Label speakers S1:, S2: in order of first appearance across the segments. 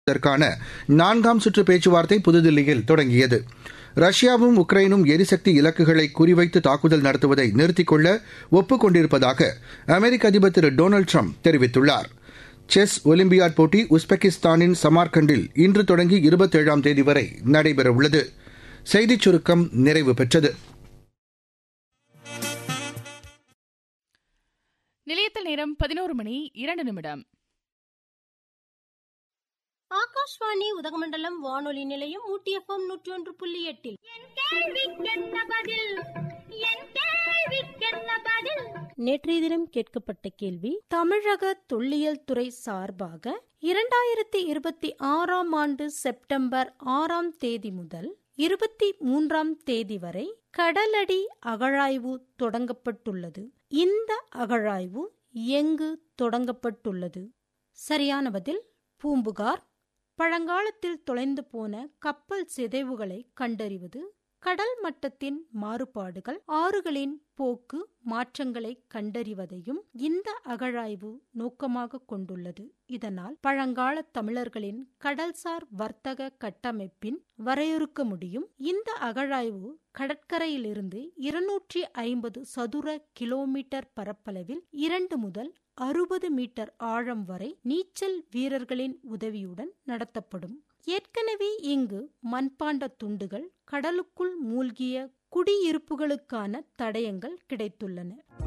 S1: இதற்கான நான்காம் சுற்று பேச்சுவார்த்தை புதுதில்லியில் தொடங்கியது ரஷ்யாவும் உக்ரைனும் எரிசக்தி இலக்குகளை குறிவைத்து தாக்குதல் நடத்துவதை நிறுத்திக் கொள்ள ஒப்புக் கொண்டிருப்பதாக அமெரிக்க அதிபர் திரு டொனால்டு ட்ரம்ப் தெரிவித்துள்ளார் செஸ் ஒலிம்பியாட் போட்டி உஸ்பெகிஸ்தானின் சமார்கண்டில் இன்று தொடங்கி இருபத்தேழாம் தேதி வரை நடைபெறவுள்ளது செய்திச் சுருக்கம் நிறைவு பெற்றது
S2: நிலையத்தில் நேரம் பதினோரு மணி இரண்டு நிமிடம்
S3: ஆகாஷ்வாணி உதகமண்டலம் வானொலி நிலையம் ஊட்டி எஃப்எம் நூற்றி ஒன்று புள்ளி எட்டில் நேற்றைய தினம் கேட்கப்பட்ட கேள்வி தமிழக தொல்லியல் துறை சார்பாக இரண்டாயிரத்தி இருபத்தி ஆறாம் ஆண்டு செப்டம்பர் ஆறாம் தேதி முதல் இருபத்தி மூன்றாம் தேதி வரை கடலடி அகழாய்வு தொடங்கப்பட்டுள்ளது இந்த அகழாய்வு எங்கு தொடங்கப்பட்டுள்ளது சரியான பதில் பூம்புகார் பழங்காலத்தில் தொலைந்து போன கப்பல் சிதைவுகளை கண்டறிவது கடல் மட்டத்தின் மாறுபாடுகள் ஆறுகளின் போக்கு மாற்றங்களை கண்டறிவதையும் இந்த அகழாய்வு நோக்கமாக கொண்டுள்ளது இதனால் பழங்கால தமிழர்களின் கடல்சார் வர்த்தக கட்டமைப்பின் வரையறுக்க முடியும் இந்த அகழாய்வு கடற்கரையிலிருந்து இருநூற்றி ஐம்பது சதுர கிலோமீட்டர் பரப்பளவில் இரண்டு முதல் அறுபது மீட்டர் ஆழம் வரை நீச்சல் வீரர்களின் உதவியுடன் நடத்தப்படும் ஏற்கனவே இங்கு மண்பாண்ட துண்டுகள் கடலுக்குள் மூழ்கிய குடியிருப்புகளுக்கான தடயங்கள் கிடைத்துள்ளன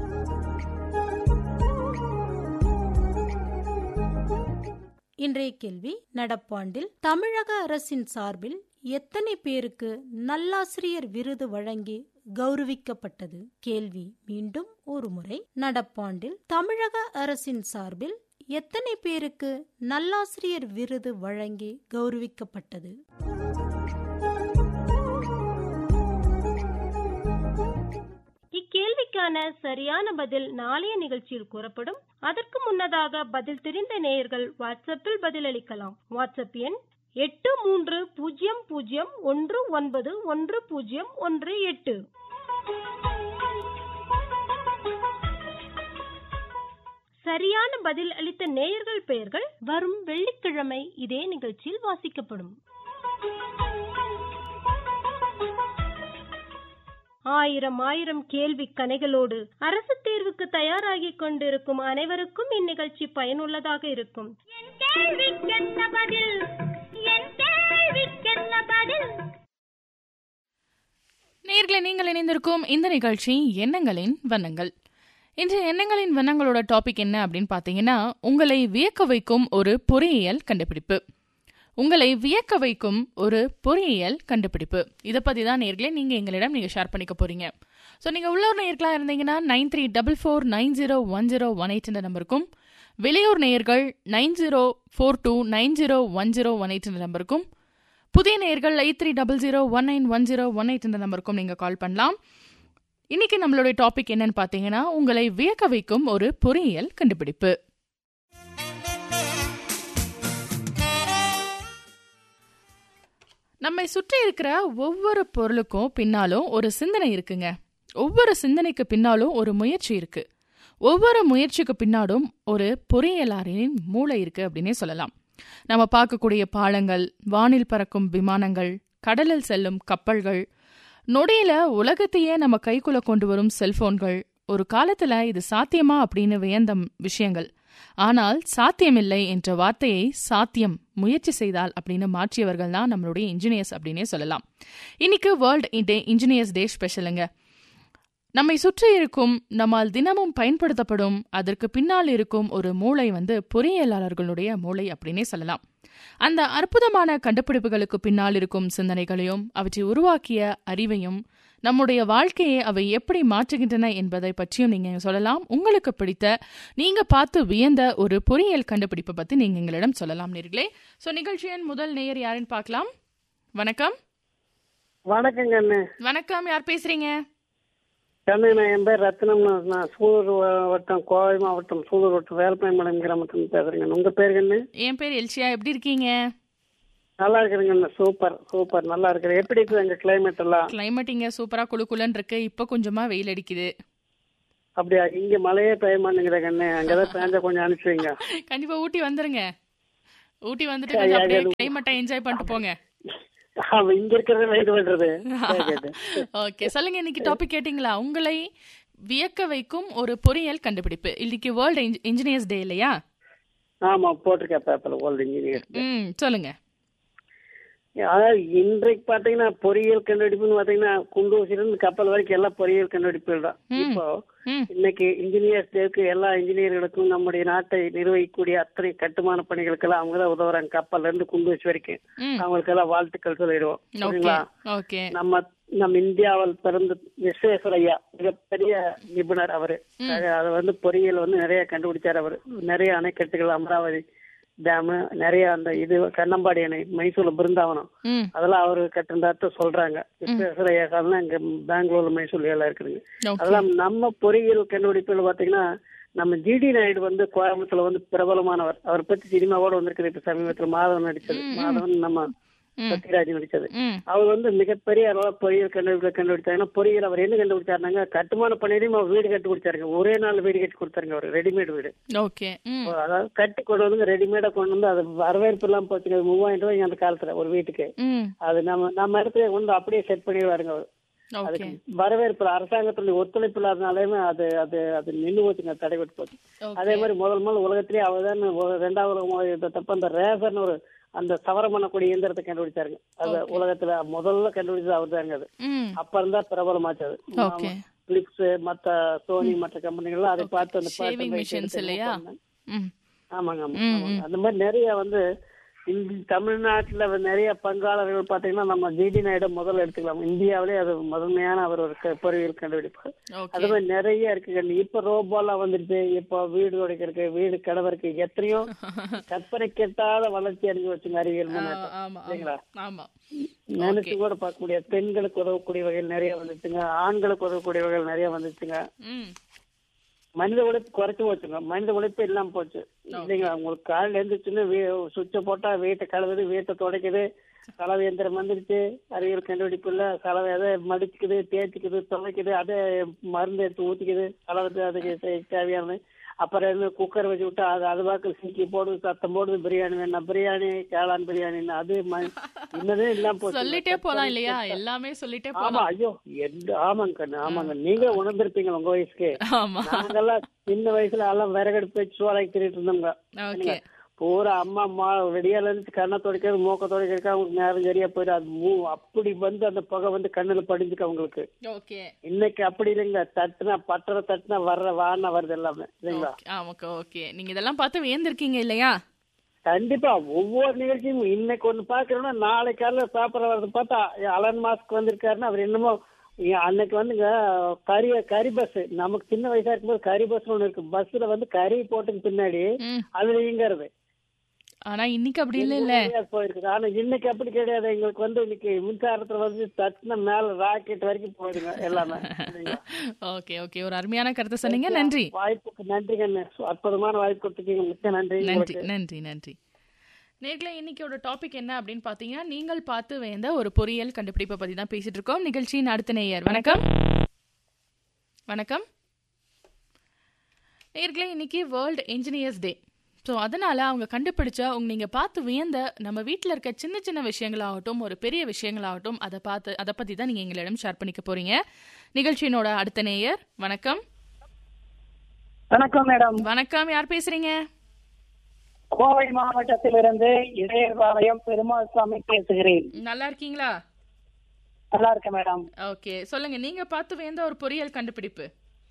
S3: இன்றைய கேள்வி நடப்பாண்டில் தமிழக அரசின் சார்பில் எத்தனை பேருக்கு நல்லாசிரியர் விருது வழங்கி கௌரவிக்கப்பட்டது கேள்வி மீண்டும் ஒரு முறை நடப்பாண்டில் தமிழக அரசின் சார்பில் எத்தனை பேருக்கு நல்லாசிரியர் விருது வழங்கி கௌரவிக்கப்பட்டது இக்கேள்விக்கான சரியான பதில் நாளைய நிகழ்ச்சியில் கூறப்படும் அதற்கு முன்னதாக பதில் தெரிந்த நேயர்கள் வாட்ஸ்அப்பில் பதிலளிக்கலாம் வாட்ஸ்அப் எண் எட்டு மூன்று பூஜ்ஜியம் பூஜ்ஜியம் ஒன்று ஒன்பது ஒன்று பூஜ்ஜியம் ஒன்று எட்டு சரியான பதில் அளித்த நேயர்கள் பெயர்கள் வரும் வெள்ளிக்கிழமை இதே நிகழ்ச்சியில் வாசிக்கப்படும் ஆயிரம் ஆயிரம் கேள்வி கணைகளோடு அரசு தேர்வுக்கு தயாராகிக் கொண்டிருக்கும் அனைவருக்கும் இந்நிகழ்ச்சி பயனுள்ளதாக இருக்கும்
S2: நேர்களை நீங்கள் இணைந்திருக்கும் இந்த நிகழ்ச்சி எண்ணங்களின் வண்ணங்கள் இன்று எண்ணங்களின் வண்ணங்களோட டாபிக் என்ன அப்படின்னு பார்த்தீங்கன்னா உங்களை வியக்க வைக்கும் ஒரு பொறியியல் கண்டுபிடிப்பு உங்களை வியக்க வைக்கும் ஒரு பொறியியல் கண்டுபிடிப்பு இதை பற்றி தான் நேர்களே நீங்கள் எங்களிடம் நீங்கள் ஷேர் பண்ணிக்க போகிறீங்க ஸோ நீங்கள் உள்ளூர் நேர்களாக இருந்தீங்கன்னா nine three double four nine zero one zero one eight என்ற நம்பருக்கும் வெளியூர் நேயர்கள் nine zero four two nine zero one zero one eight என்ற நம்பருக்கும் புதிய நேயர்கள் eight three double zero one nine one zero one eight என்ற நம்பருக்கும் நீங்கள் கால் பண்ணலாம் இன்னைக்கு நம்மளுடைய டாபிக் என்னன்னு பார்த்தீங்கன்னா உங்களை வியக்க வைக்கும் ஒரு பொறியியல் கண்டுபிடிப்பு நம்மை சுற்றி இருக்கிற ஒவ்வொரு பொருளுக்கும் பின்னாலும் ஒரு சிந்தனை இருக்குங்க ஒவ்வொரு சிந்தனைக்கு பின்னாலும் ஒரு முயற்சி இருக்கு ஒவ்வொரு முயற்சிக்கு பின்னாடும் ஒரு பொறியியலாரின் மூளை இருக்கு அப்படின்னே சொல்லலாம் நம்ம பார்க்கக்கூடிய பாலங்கள் வானில் பறக்கும் விமானங்கள் கடலில் செல்லும் கப்பல்கள் நொடியில உலகத்தையே நம்ம கைக்குள்ள கொண்டு வரும் செல்போன்கள் ஒரு காலத்துல இது சாத்தியமா அப்படின்னு வியந்த விஷயங்கள் ஆனால் சாத்தியமில்லை என்ற வார்த்தையை சாத்தியம் முயற்சி செய்தால் அப்படின்னு மாற்றியவர்கள் தான் நம்மளுடைய இன்ஜினியர்ஸ் அப்படின்னே சொல்லலாம் இன்னைக்கு வேர்ல்ட் டே இன்ஜினியர்ஸ் டே ஸ்பெஷலுங்க நம்மை சுற்றி இருக்கும் நம்மால் தினமும் பயன்படுத்தப்படும் அதற்கு பின்னால் இருக்கும் ஒரு மூளை வந்து பொறியியலாளர்களுடைய மூளை அப்படின்னே சொல்லலாம் அந்த அற்புதமான கண்டுபிடிப்புகளுக்கு பின்னால் இருக்கும் சிந்தனைகளையும் அவற்றை உருவாக்கிய அறிவையும் நம்முடைய வாழ்க்கையை அவை எப்படி மாற்றுகின்றன என்பதை பற்றியும் நீங்க சொல்லலாம் உங்களுக்கு பிடித்த நீங்க பார்த்து வியந்த ஒரு பொறியியல் கண்டுபிடிப்பை பத்தி நீங்க எங்களிடம் சொல்லலாம் நேர்களே சோ நிகழ்ச்சியின் முதல் நேயர் யாருன்னு பார்க்கலாம் வணக்கம்
S4: வணக்கங்க அண்ணே
S2: வணக்கம் யார் பேசுறீங்க
S4: கண்ணு என் பேர் ரத்னம் நான் சூலூர் வட்டம் கோவை மாவட்டம் சூலூர் வட்டம் வேலப்பாயம்பாளையம் கிராமத்துல பேசுறேங்க உங்க பேர் கண்ணு
S2: என் பேர் எல்ஷியா எப்படி இருக்கீங்க
S4: நல்லா இருக்கிறேங்க அண்ணே சூப்பர் சூப்பர் நல்லா இருக்கிறேன் எப்படி இருக்குது எங்க கிளைமேட் எல்லாம்
S2: கிளைமேட் இங்க சூப்பரா குளு குளுன்னு இருக்கு இப்ப கொஞ்சமா வெயில் அடிக்குது
S4: அப்படியா இங்க மழையே பெய்ய மாட்டேங்குதா கண்ணு அங்கதான் பேஞ்சா கொஞ்சம் அனுப்பிச்சு வைங்க
S2: கண்டிப்பா ஊட்டி வந்துருங்க ஊட்டி வந்துட்டு கொஞ்சம் அப்படியே கிளைமேட்டை என்ஜாய் பண்ணிட்டு போங்க
S4: ஆமா இங்க இருக்கிறத இது பண்றது சரி, சரி.
S2: ஓகே சொல்லுங்க இன்னைக்கு டாபிக் கேட்டிங்களா உங்களை வியக்க வைக்கும் ஒரு பொறியியல் கண்டுபிடிப்பு இன்னைக்கு வேர்ல்டு இன்ஜினியர்ஸ் டே இல்லையா
S4: ஆமா போட்டிருக்கேன் பேப்பர்ல ஓல்டு இன்ஜினியர்
S2: ம் சொல்லுங்க
S4: அதாவது இன்றைக்கு பாத்தீங்கன்னா பொறியியல் கண்டுபிடிப்புன்னு பாத்தீங்கன்னா குண்டூசிலிருந்து கப்பல் வரைக்கும் எல்லாம் பொறியியல் கண்டுபிடிப்புகள் தான் இப்போ
S2: ம்
S4: இன்னைக்கு இன்ஜினியர்ஸ் டேக்கு எல்லா இன்ஜினியர்களுக்கும் நம்முடைய நாட்டை நிர்வகிக்கக்கூடிய அத்தனை கட்டுமான பணிகளுக்கெல்லாம் அவங்க தான் உதவுறாங்க கப்பல்ல இருந்து குண்டூசி வரைக்கும்
S2: ம்
S4: அவங்களுக்கெல்லாம் வாழ்த்துக்கள் சொல்லிடுவோம்
S2: ஓகே
S4: சரிங்களா
S2: ஓகே
S4: நம்ம நம்ம இந்தியாவில் பிறந்த விஸ்வேஸ்வரையா மிகப்பெரிய நிபுணர் அவரு அதை வந்து பொறியியல் வந்து நிறைய கண்டுபிடிச்சார் அவர் நிறைய அணைக்கட்டுகள் அமராவதி டேம் நிறைய அந்த இது கண்ணம்பாடி அணை மைசூர்ல பிருந்தாவனம்
S2: ம்
S4: அதெல்லாம் அவரு கட்டிருந்தாட்டு சொல்றாங்க விஸ்வேஸ்வரையா காலம் இங்க பெங்களூர்ல மைசூர்ல எல்லாம் இருக்குதுங்க
S2: ஓகே
S4: அதெல்லாம் நம்ம பொறியியல் கண்டுபிடிப்புகள் பாத்தீங்கன்னா நம்ம ஜிடி நாயுடு வந்து கோயம்புத்தூர்ல வந்து பிரபலமானவர் அவர் பத்தி சினிமாவோட வந்திருக்குது இப்ப சமீபத்துல மாதவன் நடிச்சது மாதவன் நம்ம
S2: ம்
S4: சத்யராஜ் நடிச்சது
S2: ம்
S4: அவர் வந்து மிகப்பெரிய அளவு பொறியியல் கண்டுபிடிப்பு கண்டுபிடிச்சாங்கன்னா பொறியியல் அவர் என்ன கண்டுபிடிச்சாருனாங்க கட்டுமான பணியிலையும் அவர் வீடு கட்டி கொடுத்தாருங்க ஒரே நாள் வீடு கட்டி கொடுத்தாருங்க அவர் ரெடிமேட் வீடு
S2: ஓகே ம்
S4: அதாவது கட்டி கொண்டு வந்து ரெடிமேடா கொண்டு வந்து அது வரவேற்பு இல்லாம போச்சுங்க அது மூவாயிரம் ரூபாய் அந்த காலத்துல ஒரு வீட்டுக்கு
S2: ம்
S4: அது நம்ம நம்ம இடத்துல கொண்டு அப்படியே செட் பண்ணிடுவாருங்க அவர்
S2: ஓகே
S4: அதுக்கு வரவேற்பு அரசாங்கத்துல ஒத்துழைப்பு இல்லாதனாலுமே அது அது அது நின்று போச்சுங்க தடைபட்டு போச்சு அதே மாதிரி முதல் முதல் உலகத்திலேயே அவர் தான் ரெண்டாவது உலக மோதல் யுத்தத்தப்ப அந்த ரேசர்னு ஒரு அந்த சவரம் பண்ணக்கூடிய இயந்திரத்தை கண்டுபிடிச்சாருங்க அது உலகத்துல முதல்ல கண்டுபிடிச்சது அவர் தாங்க அது
S2: ம்
S4: அப்ப இருந்தா பிரபலமாச்சு அது
S2: ஓகே
S4: பிலிப்ஸ் மத்த சோனி மற்ற கம்பெனிகள் அதை பார்த்து அந்த
S2: ஷேவிங்
S4: பாட்டை
S2: மிஷின்ஸ்
S4: எடுத்து
S2: இல்லையா
S4: பண்ணாங்க.
S2: ம்
S4: ஆமாங்க ஆமாங்க ஆமாங்க. அந்த மாதிரி நிறைய வந்து இந்த தமிழ்நாட்டுல நிறைய பங்காளர்கள் பாத்தீங்கன்னா நம்ம ஜிடி நாயுடு முதல்ல எடுத்துக்கலாம் இந்தியாவிலே அது முதன்மையான அவர் ஒரு க- பொறியியல் கண்டுபிடிப்பு அது
S2: ஓகே
S4: மாதிரி நிறைய இருக்குங்க இப்ப ரோபோலாம் வந்துருச்சு இப்போ வீடு துடைக்கிறதுக்கு வீடு கடவருக்கு எத்தனையோ கற்பனை கெட்டாத வளர்ச்சி அடைஞ்சு வச்சுங்க அறிவியல் முன்னேற்றம்.
S2: ஆமா
S4: சரிங்களா?
S2: ஆமா
S4: நினைச்சு கூட பார்க்க முடியாது பெண்களுக்கு உதவக்கூடிய வகையில் நிறைய வந்துச்சுங்க ஆண்களுக்கு உதவக்கூடிய வகையில் நிறைய வந்துச்சுங்க
S2: ம்
S4: மனித உழைப்பு குறைச்சு போச்சுங்க மனித உழைப்பு இல்லாம போச்சு இல்லைங்களா உங்களுக்கு காலையில எழுந்திரிச்சுன்னு சுவிட்ச போட்டா வீட்டை கழுவுது வீட்டை துடைக்குது கலவை எந்திரம் வந்துருச்சு அறிவியல் கண்டுபிடிப்பு இல்ல கலவை அதை மடிச்சுக்குது தேய்ச்சிக்குது துவைக்குது அதை மருந்து எடுத்து ஊத்திக்குது கலவை அதுக்கு தே- தேவையானது அப்புறம் என்ன குக்கர் வச்சு விட்டா அது அது வாக்கில் சிக்கி போடுது சத்தம் போடுது பிரியாணி வேணாம் பிரியாணி கேளான் பிரியாணி அது ம- இன்னதே இல்லாம போச்சு
S2: சொல்லிட்டே போலாம் இல்லையா எல்லாமே சொல்லிட்டே
S4: ஆமா
S2: போலாம்
S4: ஐயோ எந்த ஆமாங்க கண்ணு ஆமாங்க நீங்க உணர்ந்திருப்பீங்க உங்க வயசுக்கு
S2: ஆமா
S4: நாங்கெல்லாம் சின்ன வயசுல எல்லாம் விறகடுப்பு வச்சு சோறாக்கி திரிட்டு இருந்தோங்க
S2: ஓகே
S4: பூரா அம்மா அம்மா வெடியால இருந்து கண்ணை துடைக்கிறது மூக்க துடைக்கிறதுக்கு அவங்களுக்கு நேரம் சரியா போயிடும் அது மூ அப்படி வந்து அந்த புகை வந்து கண்ணுல படிஞ்சுக்கு அவங்களுக்கு
S2: ஓகே
S4: இன்னைக்கு அப்படி இல்லைங்க தட்டுனா பட்டற தட்டுனா வர்ற வான வருது எல்லாமே இல்லைங்களா
S2: ஆமாக்கா ஓகே நீங்க இதெல்லாம் பார்த்து வியந்திருக்கீங்க இல்லையா
S4: கண்டிப்பா ஒவ்வொரு நிகழ்ச்சியும் இன்னைக்கு ஒண்ணு பாக்குறோம்னா நாளை காலையில பேப்பர் வரது பார்த்தா அலன் மாஸ்க் வந்திருக்காருன்னா அவர் என்னமோ ஏ, அன்னைக்கு வந்துங்க கறி கறி பஸ் நமக்கு சின்ன வயசா இருக்கும்போது கறி பஸ் ஒண்ணு இருக்கு பஸ்ல வந்து கறி போட்டுக்கு பின்னாடி
S2: ம்
S4: அதுல இங்கிறது
S2: ஆனா இன்னைக்கு அப்படி இல்ல இல்ல
S4: போயிருக்குது ஆனா இன்னைக்கு அப்படி கிடையாது எங்களுக்கு வந்து இன்னைக்கு மின்சாரத்துல வந்து தட்டுன மேல ராக்கெட் வரைக்கும் போயிடுங்க எல்லாமே சரிங்களா?
S2: ஓகே ஓகே ஒரு அருமையான கருத்தை சொன்னீங்க நன்றி
S4: வாய்ப்புக்கு நன்றி கண்ணு அற்புதமான வாய்ப்பு கொடுத்துருக்கீங்க மிக்க நன்றி
S2: நன்றி
S4: உங்களுக்கு.
S2: நன்றி நன்றி நேர்களே இன்னைக்கோட டாபிக் என்ன அப்படின்னு பாத்தீங்கன்னா நீங்கள் பார்த்து வேந்த ஒரு பொறியியல் கண்டுபிடிப்பை பத்தி தான் பேசிட்டு இருக்கோம் நிகழ்ச்சியின் அடுத்த நேயர் வணக்கம் வணக்கம் நேர்களே இன்னைக்கு வேர்ல்டு இன்ஜினியர்ஸ் டே ஸோ அதனால அவங்க கண்டுபிடிச்ச உங்க நீங்க பார்த்து வியந்த நம்ம வீட்டில் இருக்க சின்ன சின்ன விஷயங்களாகட்டும் ஒரு பெரிய விஷயங்களாகட்டும் அதை பார்த்து அதை பத்தி தான் நீங்க எங்களிடம் ஷேர் பண்ணிக்க போறீங்க நிகழ்ச்சியினோட அடுத்த நேயர் வணக்கம்
S5: வணக்கம் மேடம்
S2: வணக்கம் யார் பேசுறீங்க
S5: கோவை மாவட்டத்திலிருந்து இடையர்பாளையம் பெருமாள் சுவாமி பேசுகிறேன்
S2: நல்லா இருக்கீங்களா
S5: நல்லா இருக்கேன் மேடம்
S2: ஓகே சொல்லுங்க நீங்க பார்த்து வேந்த ஒரு பொறியியல் கண்டுபிடிப்பு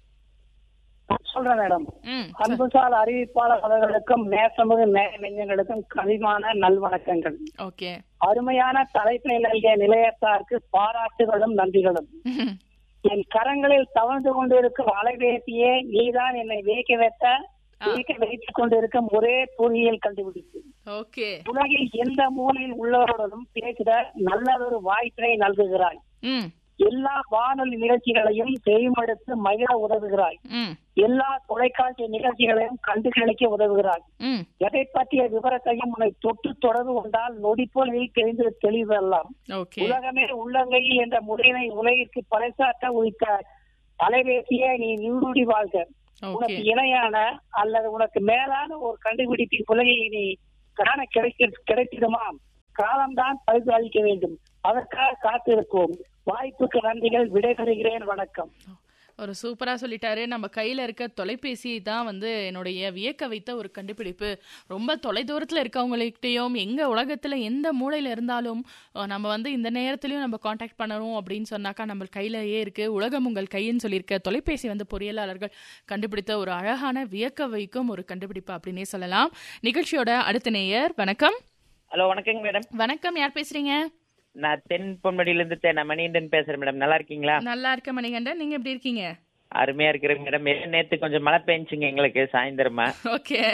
S5: சொல்றேன் மேடம்
S2: ம்
S5: அன்புசால் அறிவிப்பாளர் அவர்களுக்கும் நேசமிகு நேய நெஞ்சங்களுக்கும் கவிமான நல்வணக்கங்கள்
S2: ஓகே
S5: அருமையான தலைப்பினை நல்கிய நிலையத்தாருக்கு பாராட்டுகளும் நன்றிகளும் என் கரங்களில் தவழ்ந்து கொண்டிருக்கும் அலைபேசியே நீதான் என்னை வியக்க வைத்த வியக்க வைத்துக் கொண்டிருக்கும் ஒரே பொறியியல் கண்டுபிடிப்பு
S2: ஓகே
S5: உலகில் எந்த மூலையில் உள்ளவர்களுடன் பேசுகிற நல்லதொரு வாய்ப்பினை நல்குகிறாய்
S2: ம்
S5: எல்லா வானொலி நிகழ்ச்சிகளையும் செய்மடுத்து மகிழ உதவுகிறாய்
S2: ம்
S5: எல்லா தொலைக்காட்சி நிகழ்ச்சிகளையும் கண்டுகளிக்க உதவுகிறாய்
S2: ம்
S5: எதை பற்றிய விவரத்தையும் உன்னை தொட்டு தொடர்பு கொண்டால் நொடிப்பொழுதில் தெரிந்து தெளிவெல்லாம்
S2: ஓகே
S5: உலகமே உள்ளங்கையில் என்ற முறையினை உலகிற்கு பறைசாற்ற உயித்த அலைபேசியே நீ நீடூடி வாழ்க
S2: ஓகே
S5: உனக்கு இணையான அல்லது உனக்கு மேலான ஒரு கண்டுபிடிப்பின் உலகில் நீ காண கிடைக்க கிடைத்திடுமாம் காலம்தான் பரிசு அளிக்க வேண்டும் அதற்காக காத்திருக்கோம் வாய்ப்புக்கு நன்றிகள் விடைபெறுகிறேன் வணக்கம்
S2: ஒரு சூப்பரா சொல்லிட்டாரு நம்ம கையில இருக்க தொலைபேசி தான் வந்து என்னுடைய வியக்க வைத்த ஒரு கண்டுபிடிப்பு ரொம்ப தொலைதூரத்துல இருக்கவங்கள்கிட்டயும் எங்க உலகத்துல எந்த மூலையில இருந்தாலும் அஹ், நம்ம வந்து இந்த நேரத்திலயும் நம்ம காண்டாக்ட் பண்ணணும் அப்படின்னு சொன்னாக்கா நம்ம கையிலேயே இருக்கு உலகம் உங்கள் கைன்னு சொல்லியிருக்க தொலைபேசி வந்து பொறியியலாளர்கள் கண்டுபிடித்த ஒரு அழகான வியக்க வைக்கும் ஒரு கண்டுபிடிப்பு அப்படின்னே சொல்லலாம் நிகழ்ச்சியோட அடுத்த நேயர் வணக்கம்
S6: ஹலோ வணக்கங்க மேடம்
S2: வணக்கம் யார் பேசுறீங்க
S6: நான் தென் பொன்மடியில இருந்து தென் மணிகண்டன் பேசுறேன் மேடம் நல்லா இருக்கீங்களா
S2: நல்லா இருக்க மணிகண்டன் நீங்க எப்படி இருக்கீங்க
S6: அருமையா இருக்கிறேங்க மேடம் நேத்து கொஞ்சம் மழை பெஞ்சுங்க எங்களுக்கு சாயந்தரமா
S2: ஓகே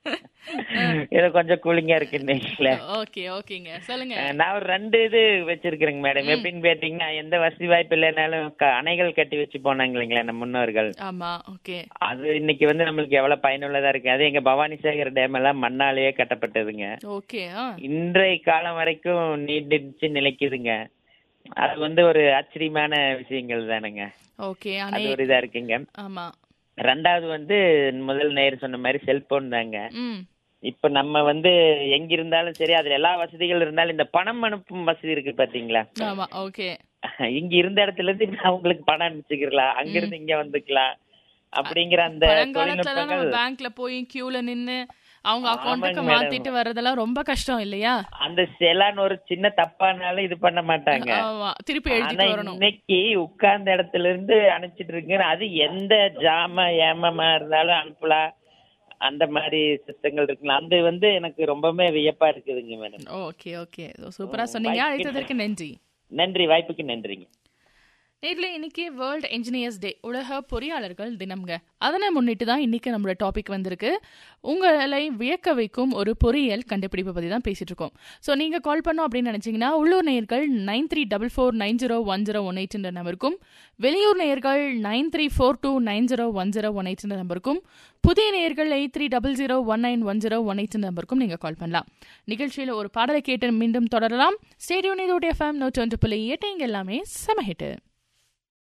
S6: இது கொஞ்சம் கூலிங்கா இருக்குன்னு
S2: ஓகே ஓகேங்க சொல்லுங்க
S6: நான் ஒரு ரெண்டு இது வச்சிருக்கிறேங்க மேடம் எப்படின்னு கேட்டீங்கன்னா எந்த வசதி வாய்ப்பு இல்லைனாலும் க- அணைகள் கட்டி வச்சு போனாங்க இல்லைங்களா நம்ம முன்னோர்கள்
S2: ஆமா ஓகே
S6: அது இன்னைக்கு வந்து நம்மளுக்கு எவ்வளவு பயனுள்ளதா இருக்கு அது எங்க பவானி சாகர் டேம் எல்லாம் மண்ணாலேயே கட்டப்பட்டதுங்க
S2: ஓகே ஆ
S6: இன்றைய காலம் வரைக்கும் நீடிச்சு நிலைக்குதுங்க அது வந்து ஒரு ஆச்சரியமான விஷயங்கள் தானுங்க
S2: ஓகே
S6: அது
S2: அணை
S6: ஒரு இதா இருக்குங்க
S2: ஆமா
S6: ரெண்டாவது வந்து முதல் நேர் சொன்ன மாதிரி செல்போன் தாங்க
S2: ம்
S6: இப்ப நம்ம வந்து எங்க இருந்தாலும் சரி அதுல எல்லா வசதிகள் இருந்தாலும் இந்த பணம் அனுப்பும் வசதி இருக்கு பாத்தீங்களா
S2: ஆமா ஓகே
S6: இங்க இருந்த இடத்துல இருந்து நான் உங்களுக்கு பணம் அனுப்பிச்சுக்கலாம் அங்க இருந்து இங்க வந்துக்கலாம் அப்படிங்கிற அந்த
S2: பழங்காலத்துல நம்ம
S6: தொழில்நுட்பங்கள்
S2: பேங்க்ல போய் கியூல நின்னு அவங்க அக்கௌண்ட்டுக்கு
S6: ஆமாங்க madam.
S2: மாத்திட்டு வர்றதெல்லாம் ரொம்ப கஷ்டம் இல்லையா
S6: அந்த செலான் ஒரு சின்ன தப்பானாலும் இது பண்ண மாட்டாங்க
S2: ஆமா திருப்பி
S6: ஆனா
S2: எழுதிட்டு வரணும்
S6: இன்னைக்கு உட்கார்ந்த இடத்துல இருந்து அனுப்பிச்சிட்டு இருக்கு அது எந்த ஜாம ஏமமா இருந்தாலும் அனுப்பலாம் அந்த மாதிரி சிஸ்டங்கள் இருக்குல்ல அது வந்து எனக்கு ரொம்பவே வியப்பா இருக்குதுங்க மேடம்
S2: ஓகே ஓகே சூப்பரா சொன்னீங்க
S6: வாய்ப்பு
S2: அழைத்ததற்கு நன்றி
S6: நன்றி வாய்ப்புக்கு நன்றிங்க
S2: நேர்ல இன்னைக்கு வேர்ல்ட் என்ஜினியர்ஸ் டே உலக பொறியாளர்கள் தினம்ங்க அதனை முன்னிட்டு தான் இன்னைக்கு நம்மளோட டாபிக் வந்திருக்கு உங்களை வியக்க வைக்கும் ஒரு பொறியியல் கண்டுபிடிப்பு பற்றி தான் பேசிட்டு இருக்கோம் ஸோ நீங்கள் கால் பண்ணோம் அப்படின்னு நினச்சிங்கன்னா உள்ளூர் நேயர்கள் nine three double four nine zero one zero one எயிட்ன்ற நம்பருக்கும் வெளியூர் நேயர்கள் nine three four two nine zero one zero one எயிட்ன்ற நம்பருக்கும் புதிய நேயர்கள் eight three double zero one nine one zero one eight நம்பருக்கும் நீங்கள் கால் பண்ணலாம் நிகழ்ச்சியில் ஒரு பாடலை கேட்டு மீண்டும் தொடரலாம் ஸ்டேடியோ இதோடைய எஃப்எம் நூற்றி ஒன்று புள்ளி எட்டு இங்க எல்லாமே செம ஹிட்டு